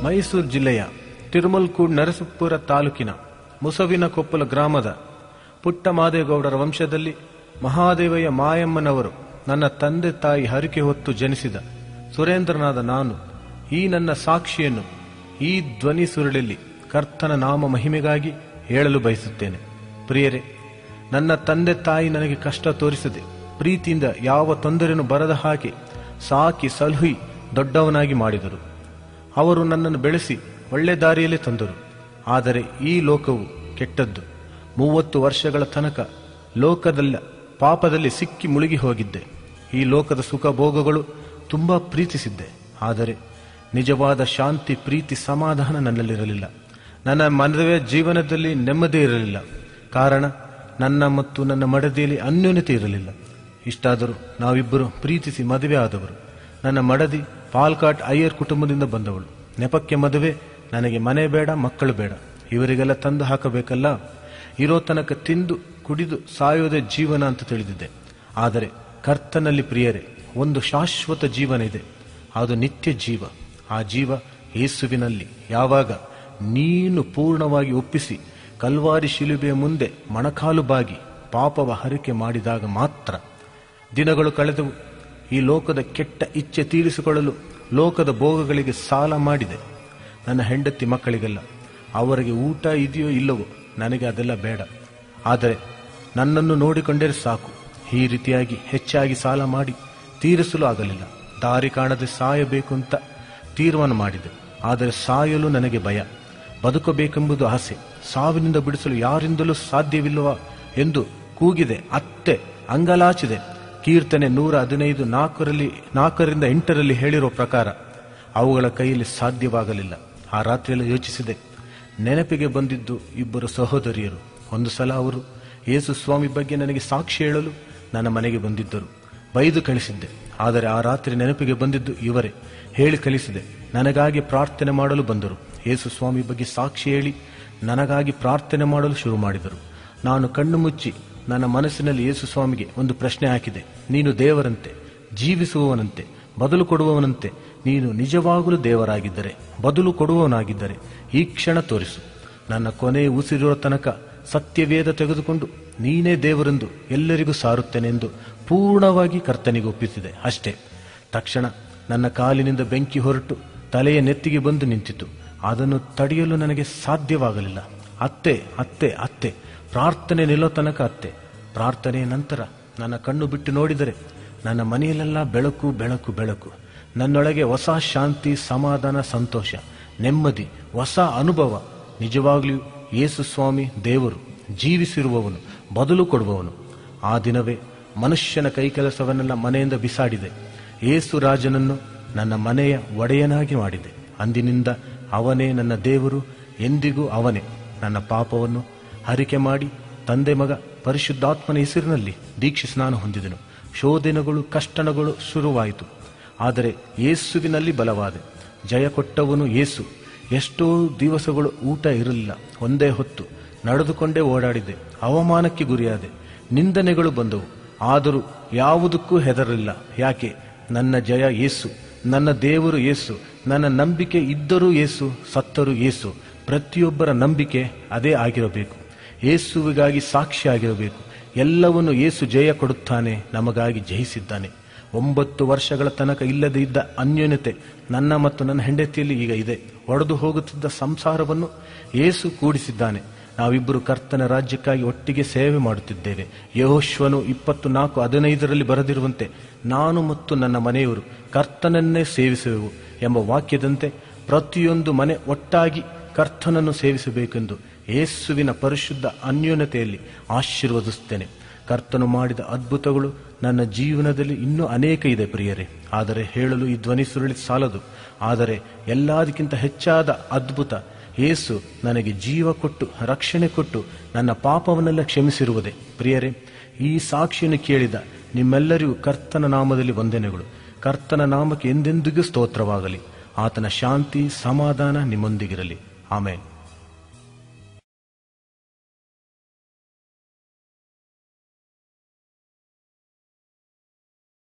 ಮೈಸೂರು ಜಿಲ್ಲೆಯ ತಿರುಮಲ್ಕೂಡ್ ನರಸೀಪುರ ತಾಲೂಕಿನ ಮುಸವಿನ ಕೊಪ್ಪಲ ಗ್ರಾಮದ ಪುಟ್ಟ ಮಾದೇಗೌಡರ ವಂಶದಲ್ಲಿ ಮಹಾದೇವಯ್ಯ ಮಾಯಮ್ಮನವರು ನನ್ನ ತಂದೆ ತಾಯಿ ಹರಿಕೆ ಹೊತ್ತು ಜನಿಸಿದ ಸುರೇಂದ್ರನಾದ ನಾನು ಈ ನನ್ನ ಸಾಕ್ಷಿಯನ್ನು ಈ ಧ್ವನಿ ಸುರುಳಲ್ಲಿ ಕರ್ತನ ನಾಮ ಮಹಿಮೆಗಾಗಿ ಹೇಳಲು ಬಯಸುತ್ತೇನೆ ಪ್ರಿಯರೇ ನನ್ನ ತಂದೆ ತಾಯಿ ನನಗೆ ಕಷ್ಟ ತೋರಿಸದೆ ಪ್ರೀತಿಯಿಂದ ಯಾವ ತೊಂದರೆಯನ್ನು ಬರದ ಹಾಗೆ ಸಾಕಿ ಸಲುಹಿ ದೊಡ್ಡವನಾಗಿ ಮಾಡಿದರು ಅವರು ನನ್ನನ್ನು ಬೆಳೆಸಿ ಒಳ್ಳೆ ದಾರಿಯಲ್ಲಿ ತಂದರು ಆದರೆ ಈ ಲೋಕವು ಕೆಟ್ಟದ್ದು ಮೂವತ್ತು ವರ್ಷಗಳ ತನಕ ಲೋಕದಲ್ಲ ಪಾಪದಲ್ಲಿ ಸಿಕ್ಕಿ ಮುಳುಗಿ ಹೋಗಿದ್ದೆ ಈ ಲೋಕದ ಸುಖ ಭೋಗಗಳು ತುಂಬಾ ಪ್ರೀತಿಸಿದ್ದೆ ಆದರೆ ನಿಜವಾದ ಶಾಂತಿ ಪ್ರೀತಿ ಸಮಾಧಾನ ನನ್ನಲ್ಲಿರಲಿಲ್ಲ ನನ್ನ ಮದುವೆ ಜೀವನದಲ್ಲಿ ನೆಮ್ಮದಿ ಇರಲಿಲ್ಲ ಕಾರಣ ನನ್ನ ಮತ್ತು ನನ್ನ ಮಡದಿಯಲ್ಲಿ ಅನ್ಯೋನ್ಯತೆ ಇರಲಿಲ್ಲ ಇಷ್ಟಾದರೂ ನಾವಿಬ್ಬರು ಪ್ರೀತಿಸಿ ಮದುವೆ ಆದವರು ನನ್ನ ಮಡದಿ ಪಾಲ್ಕಾಟ್ ಅಯ್ಯರ್ ಕುಟುಂಬದಿಂದ ಬಂದವಳು ನೆಪಕ್ಕೆ ಮದುವೆ ನನಗೆ ಮನೆ ಬೇಡ ಮಕ್ಕಳು ಬೇಡ ಇವರಿಗೆಲ್ಲ ತಂದು ಹಾಕಬೇಕಲ್ಲ ಇರೋ ತನಕ ತಿಂದು ಕುಡಿದು ಸಾಯೋದೇ ಜೀವನ ಅಂತ ತಿಳಿದಿದ್ದೆ ಆದರೆ ಕರ್ತನಲ್ಲಿ ಪ್ರಿಯರೇ ಒಂದು ಶಾಶ್ವತ ಜೀವನ ಇದೆ ಅದು ನಿತ್ಯ ಜೀವ ಆ ಜೀವ ಯೇಸುವಿನಲ್ಲಿ ಯಾವಾಗ ನೀನು ಪೂರ್ಣವಾಗಿ ಒಪ್ಪಿಸಿ ಕಲ್ವಾರಿ ಶಿಲುಬೆಯ ಮುಂದೆ ಮೊಣಕಾಲು ಬಾಗಿ ಪಾಪವ ಹರಿಕೆ ಮಾಡಿದಾಗ ಮಾತ್ರ ದಿನಗಳು ಕಳೆದವು ಈ ಲೋಕದ ಕೆಟ್ಟ ಇಚ್ಛೆ ತೀರಿಸಿಕೊಳ್ಳಲು ಲೋಕದ ಭೋಗಗಳಿಗೆ ಸಾಲ ಮಾಡಿದೆ ನನ್ನ ಹೆಂಡತಿ ಮಕ್ಕಳಿಗೆಲ್ಲ ಅವರಿಗೆ ಊಟ ಇದೆಯೋ ಇಲ್ಲವೋ ನನಗೆ ಅದೆಲ್ಲ ಬೇಡ ಆದರೆ ನನ್ನನ್ನು ನೋಡಿಕೊಂಡರೆ ಸಾಕು ಈ ರೀತಿಯಾಗಿ ಹೆಚ್ಚಾಗಿ ಸಾಲ ಮಾಡಿ ತೀರಿಸಲು ಆಗಲಿಲ್ಲ ದಾರಿ ಕಾಣದೆ ಸಾಯಬೇಕು ಅಂತ ತೀರ್ಮಾನ ಮಾಡಿದೆ ಆದರೆ ಸಾಯಲು ನನಗೆ ಭಯ ಬದುಕಬೇಕೆಂಬುದು ಆಸೆ ಸಾವಿನಿಂದ ಬಿಡಿಸಲು ಯಾರಿಂದಲೂ ಸಾಧ್ಯವಿಲ್ಲವಾ ಎಂದು ಕೂಗಿದೆ ಅತ್ತೆ ಅಂಗಲಾಚಿದೆ ಕೀರ್ತನೆ ನೂರ ಹದಿನೈದು ನಾಲ್ಕರಲ್ಲಿ ನಾಲ್ಕರಿಂದ ಎಂಟರಲ್ಲಿ ಹೇಳಿರೋ ಪ್ರಕಾರ ಅವುಗಳ ಕೈಯಲ್ಲಿ ಸಾಧ್ಯವಾಗಲಿಲ್ಲ ಆ ರಾತ್ರಿಯಲ್ಲಿ ಯೋಚಿಸಿದೆ ನೆನಪಿಗೆ ಬಂದಿದ್ದು ಇಬ್ಬರು ಸಹೋದರಿಯರು ಒಂದು ಸಲ ಅವರು ಯೇಸು ಸ್ವಾಮಿ ಬಗ್ಗೆ ನನಗೆ ಸಾಕ್ಷಿ ಹೇಳಲು ನನ್ನ ಮನೆಗೆ ಬಂದಿದ್ದರು ಬೈದು ಕಳಿಸಿದ್ದೆ ಆದರೆ ಆ ರಾತ್ರಿ ನೆನಪಿಗೆ ಬಂದಿದ್ದು ಇವರೇ ಹೇಳಿ ಕಳಿಸಿದೆ ನನಗಾಗಿ ಪ್ರಾರ್ಥನೆ ಮಾಡಲು ಬಂದರು ಯೇಸು ಸ್ವಾಮಿ ಬಗ್ಗೆ ಸಾಕ್ಷಿ ಹೇಳಿ ನನಗಾಗಿ ಪ್ರಾರ್ಥನೆ ಮಾಡಲು ಶುರು ಮಾಡಿದರು ನಾನು ಕಣ್ಣು ಮುಚ್ಚಿ ನನ್ನ ಮನಸ್ಸಿನಲ್ಲಿ ಯೇಸು ಸ್ವಾಮಿಗೆ ಒಂದು ಪ್ರಶ್ನೆ ಹಾಕಿದೆ ನೀನು ದೇವರಂತೆ ಜೀವಿಸುವವನಂತೆ ಬದಲು ಕೊಡುವವನಂತೆ ನೀನು ನಿಜವಾಗಲೂ ದೇವರಾಗಿದ್ದರೆ ಬದಲು ಕೊಡುವವನಾಗಿದ್ದರೆ ಈ ಕ್ಷಣ ತೋರಿಸು ನನ್ನ ಕೊನೆ ಉಸಿರಿರೋ ತನಕ ಸತ್ಯವೇದ ತೆಗೆದುಕೊಂಡು ನೀನೇ ದೇವರೆಂದು ಎಲ್ಲರಿಗೂ ಸಾರುತ್ತೇನೆಂದು ಪೂರ್ಣವಾಗಿ ಕರ್ತನಿಗೆ ಒಪ್ಪಿಸಿದೆ ಅಷ್ಟೇ ತಕ್ಷಣ ನನ್ನ ಕಾಲಿನಿಂದ ಬೆಂಕಿ ಹೊರಟು ತಲೆಯ ನೆತ್ತಿಗೆ ಬಂದು ನಿಂತಿತು ಅದನ್ನು ತಡೆಯಲು ನನಗೆ ಸಾಧ್ಯವಾಗಲಿಲ್ಲ ಅತ್ತೆ ಅತ್ತೆ ಅತ್ತೆ ಪ್ರಾರ್ಥನೆ ನಿಲ್ಲೋ ತನಕ ಅತ್ತೆ ಪ್ರಾರ್ಥನೆಯ ನಂತರ ನನ್ನ ಕಣ್ಣು ಬಿಟ್ಟು ನೋಡಿದರೆ ನನ್ನ ಮನೆಯಲ್ಲೆಲ್ಲ ಬೆಳಕು ಬೆಳಕು ಬೆಳಕು ನನ್ನೊಳಗೆ ಹೊಸ ಶಾಂತಿ ಸಮಾಧಾನ ಸಂತೋಷ ನೆಮ್ಮದಿ ಹೊಸ ಅನುಭವ ನಿಜವಾಗ್ಲೂ ಯೇಸು ಸ್ವಾಮಿ ದೇವರು ಜೀವಿಸಿರುವವನು ಬದಲು ಕೊಡುವವನು ಆ ದಿನವೇ ಮನುಷ್ಯನ ಕೈಕೆಲಸವನ್ನೆಲ್ಲ ಮನೆಯಿಂದ ಬಿಸಾಡಿದೆ ಏಸು ರಾಜನನ್ನು ನನ್ನ ಮನೆಯ ಒಡೆಯನಾಗಿ ಮಾಡಿದೆ ಅಂದಿನಿಂದ ಅವನೇ ನನ್ನ ದೇವರು ಎಂದಿಗೂ ಅವನೇ ನನ್ನ ಪಾಪವನ್ನು ಹರಿಕೆ ಮಾಡಿ ತಂದೆ ಮಗ ಪರಿಶುದ್ಧಾತ್ಮನ ಹೆಸರಿನಲ್ಲಿ ದೀಕ್ಷೆ ಸ್ನಾನ ಹೊಂದಿದೆನು ಶೋಧನೆಗಳು ಕಷ್ಟಣಗಳು ಶುರುವಾಯಿತು ಆದರೆ ಯೇಸುವಿನಲ್ಲಿ ಬಲವಾದೆ ಜಯ ಕೊಟ್ಟವನು ಯೇಸು ಎಷ್ಟೋ ದಿವಸಗಳು ಊಟ ಇರಲಿಲ್ಲ ಒಂದೇ ಹೊತ್ತು ನಡೆದುಕೊಂಡೇ ಓಡಾಡಿದೆ ಅವಮಾನಕ್ಕೆ ಗುರಿಯಾದೆ ನಿಂದನೆಗಳು ಬಂದವು ಆದರೂ ಯಾವುದಕ್ಕೂ ಹೆದರಲಿಲ್ಲ ಯಾಕೆ ನನ್ನ ಜಯ ಯೇಸು ನನ್ನ ದೇವರು ಯೇಸು ನನ್ನ ನಂಬಿಕೆ ಇದ್ದರೂ ಯೇಸು ಸತ್ತರೂ ಯೇಸು ಪ್ರತಿಯೊಬ್ಬರ ನಂಬಿಕೆ ಅದೇ ಆಗಿರಬೇಕು ಯೇಸುವಿಗಾಗಿ ಸಾಕ್ಷಿ ಆಗಿರಬೇಕು ಎಲ್ಲವನ್ನು ಯೇಸು ಜಯ ಕೊಡುತ್ತಾನೆ ನಮಗಾಗಿ ಜಯಿಸಿದ್ದಾನೆ ಒಂಬತ್ತು ವರ್ಷಗಳ ತನಕ ಇಲ್ಲದೆ ಇದ್ದ ಅನ್ಯೋನ್ಯತೆ ನನ್ನ ಮತ್ತು ನನ್ನ ಹೆಂಡತಿಯಲ್ಲಿ ಈಗ ಇದೆ ಒಡೆದು ಹೋಗುತ್ತಿದ್ದ ಸಂಸಾರವನ್ನು ಯೇಸು ಕೂಡಿಸಿದ್ದಾನೆ ನಾವಿಬ್ಬರು ಕರ್ತನ ರಾಜ್ಯಕ್ಕಾಗಿ ಒಟ್ಟಿಗೆ ಸೇವೆ ಮಾಡುತ್ತಿದ್ದೇವೆ ಯಹೋಶ್ವನು ಇಪ್ಪತ್ತು ನಾಲ್ಕು ಹದಿನೈದರಲ್ಲಿ ಬರೆದಿರುವಂತೆ ನಾನು ಮತ್ತು ನನ್ನ ಮನೆಯವರು ಕರ್ತನನ್ನೇ ಸೇವಿಸುವೆವು ಎಂಬ ವಾಕ್ಯದಂತೆ ಪ್ರತಿಯೊಂದು ಮನೆ ಒಟ್ಟಾಗಿ ಕರ್ತನನ್ನು ಸೇವಿಸಬೇಕೆಂದು ಯೇಸುವಿನ ಪರಿಶುದ್ಧ ಅನ್ಯೋನ್ಯತೆಯಲ್ಲಿ ಆಶೀರ್ವದಿಸುತ್ತೇನೆ ಕರ್ತನು ಮಾಡಿದ ಅದ್ಭುತಗಳು ನನ್ನ ಜೀವನದಲ್ಲಿ ಇನ್ನೂ ಅನೇಕ ಇದೆ ಪ್ರಿಯರೇ ಆದರೆ ಹೇಳಲು ಈ ಧ್ವನಿ ಸುರುಳಿ ಸಾಲದು ಆದರೆ ಎಲ್ಲದಕ್ಕಿಂತ ಹೆಚ್ಚಾದ ಅದ್ಭುತ ಯೇಸು ನನಗೆ ಜೀವ ಕೊಟ್ಟು ರಕ್ಷಣೆ ಕೊಟ್ಟು ನನ್ನ ಪಾಪವನ್ನೆಲ್ಲ ಕ್ಷಮಿಸಿರುವುದೇ ಪ್ರಿಯರೇ ಈ ಸಾಕ್ಷಿಯನ್ನು ಕೇಳಿದ ನಿಮ್ಮೆಲ್ಲರಿಗೂ ಕರ್ತನ ನಾಮದಲ್ಲಿ ವಂದನೆಗಳು ಕರ್ತನ ನಾಮಕ್ಕೆ ಎಂದೆಂದಿಗೂ ಸ್ತೋತ್ರವಾಗಲಿ ಆತನ ಶಾಂತಿ ಸಮಾಧಾನ ನಿಮ್ಮೊಂದಿಗಿರಲಿ ಆಮೇಲೆ